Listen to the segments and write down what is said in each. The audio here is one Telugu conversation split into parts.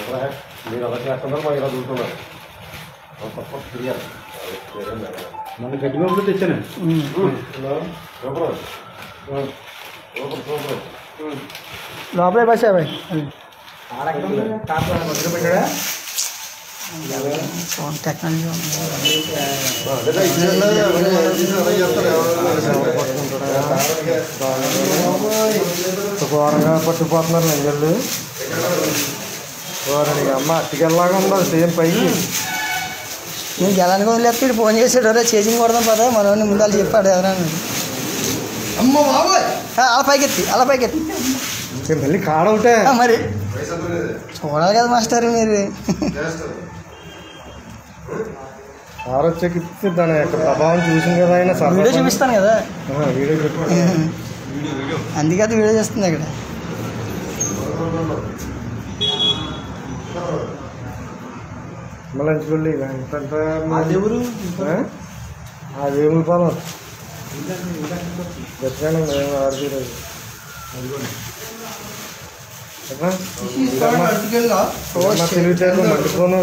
మీరు అలా చేస్తున్నారు మాకు ఇలా చూస్తున్నారు తప్ప తెలియాలి మొన్న గడ్డి బాబులు తెచ్చాను సూపర్ సూపర్ సూపర్ లోపలే బస్ అబ్బాయి టెక్నాలజీ ఘోరంగా పట్టుకుపోతున్నారు లంజళ్ళు ఘోరానికి అమ్మ అట్టికెళ్ళలాగా ఉందా సేమ్ పైకి నేను గెలానికి వదిలేస్తే ఇటు ఫోన్ చేసాడు రే చేసింగ్ కొడదాం పదా మనోని ముందు వాళ్ళు చెప్పాడు ఎవరైనా అమ్మ బాబాయ్ అలా పైకెత్తి అలా పైకెత్తి మళ్ళీ కాడవుటే ఆ, మరి చూడాలి కదా మాస్టర్ మీరు ఆరొచ్చాక ఇస్తే దాని యొక్క ప్రభావం చూసింది కదా ఆయన సర్వ- వీడియో చూపిస్తాను కదా ఆ, వీడియో చెప్పు అందుకే అది వీడియో చేస్తుంది ఇక్కడ మళ్ళీ లంచుకెళ్ళి ఎంత దేవుడు ఆ దేవుడి పొలం గట్టిగానే మేము ఆడుకోలేదు తెలివితేటలు మండిపోను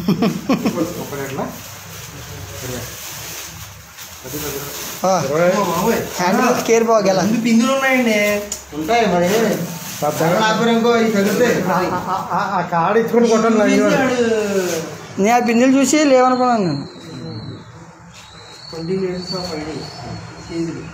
హ్యాండిల్ కేర్ బాగా గెల పిందులు ఉన్నాయండి ఉంటాయి మరి ఇంకో ఇవి తగ్గుతాయి ఆ కాడ ఇచ్చుకొని కొట్టండి లంచ్ నేను ఆ బిందెలు చూసి లేవనుకున్నాను నేను ట్వంటీ మినిట్స్ ఆఫ్ ఐడి